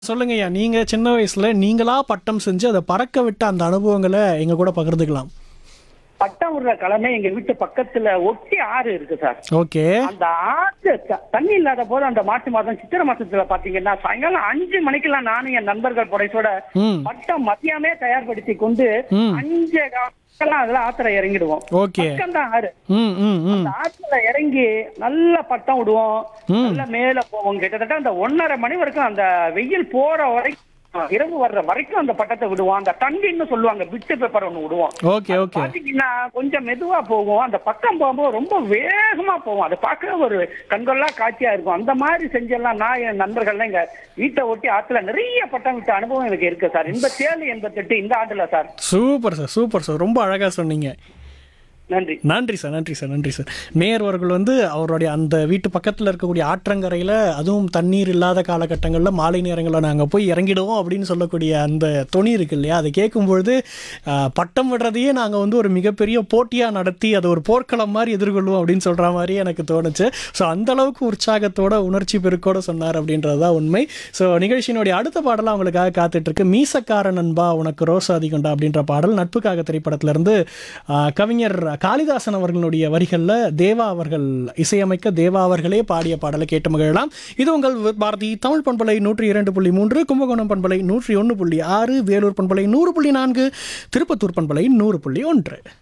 சொல்லுங்கய்யா நீங்க சின்ன வயசுல நீங்களா பட்டம் செஞ்சு அதை பறக்க விட்ட அந்த அனுபவங்களை எங்க கூட பகிர்ந்துக்கலாம் பட்டம் விடுற கிழமை எங்க வீட்டு பக்கத்துல ஒட்டி ஆறு இருக்கு சார் ஓகே அந்த ஆறு த- தண்ணி இல்லாத போது அந்த மாசி மாதம் சித்திரை மாசத்துல பாத்தீங்கன்னா சாயங்காலம் அஞ்சு மணிக்கெல்லாம் நானும் என் நண்பர்கள் புடைசோட ம் பட்டம் மதியமே தயார்படுத்தி கொண்டு ம். அஞ்சு காலெல்லாம் அதுல ஆத்துல இறங்கிடுவோம் ஓகே பக்கம் தான் ஆறு ம் ம் ம் அந்த ஆத்துல இறங்கி நல்ல பட்டம் விடுவோம் ம். நல்ல மேல போவோம் கிட்டத்தட்ட அந்த ஒன்னரை மணி வரைக்கும் அந்த வெயில் போற வரைக்கும் இரவு வர்ற வரைக்கும் அந்த பட்டத்தை விடுவோம் அந்த தண்டின்னு சொல்லுவாங்க பிட்டு பேப்பர் ஒண்ணு விடுவோம் ஓகே ஓகே பாத்தீங்கன்னா கொஞ்சம் மெதுவா போகும் அந்த பக்கம் போகும்போது ரொம்ப வேகமா போகும் அதை பார்க்க ஒரு கண்கொள்ளா காட்சியா இருக்கும் அந்த மாதிரி செஞ்செல்லாம் நான் என் நண்பர்கள்லாம் எங்க வீட்டை ஒட்டி ஆத்துல நிறைய பட்டம் விட்ட அனுபவம் எனக்கு இருக்கு சார் எண்பத்தி ஏழு எண்பத்தெட்டு இந்த ஆண்டுல sir super sir super sir ரொம்ப அழகா சொன்னீங்க நன்றி நன்றி சார் நன்றி சார் நன்றி சார் நேர் அவர்கள் வந்து அவருடைய அந்த வீட்டு பக்கத்தில் இருக்கக்கூடிய ஆற்றங்கரையில் அதுவும் தண்ணீர் இல்லாத காலகட்டங்களில் மாலை நேரங்களில் நாங்கள் போய் இறங்கிடுவோம் அப்படின்னு சொல்லக்கூடிய அந்த துணி இருக்கு இல்லையா அதை கேட்கும்பொழுது ஆஹ், பட்டம் விடுறதையே நாங்கள் வந்து ஒரு மிகப்பெரிய போட்டியாக நடத்தி அது ஒரு போர்க்களம் மாதிரி எதிர்கொள்வோம் அப்படின்னு சொல்கிற மாதிரி எனக்கு தோணுச்சு ஸோ அந்த அளவுக்கு உற்சாகத்தோட உணர்ச்சி பெருக்கோட சொன்னார் அப்படின்றது தான் உண்மை ஸோ நிகழ்ச்சியினுடைய அடுத்த பாடலாம் அவங்களுக்காக காத்துட்டு இருக்கு மீசக்கார நண்பா உனக்கு ரோசா அதிகண்டா அப்படின்ற பாடல் நட்புக்காக திரைப்படத்திலிருந்து ஆஹ், கவிஞர் காளிதாசன் அவர்களுடைய வரிகளில் தேவா அவர்கள் இசையமைக்க தேவா அவர்களே பாடிய பாடலை கேட்டு மகிழலாம் இது உங்கள் பாரதி தமிழ் பண்பலை நூற்றி இரண்டு புள்ளி மூன்று கும்பகோணம் பண்பலை நூற்றி ஒன்று புள்ளி ஆறு வேலூர் பண்பலை நூறு புள்ளி நான்கு திருப்பத்தூர் பண்பலை நூறு புள்ளி ஒன்று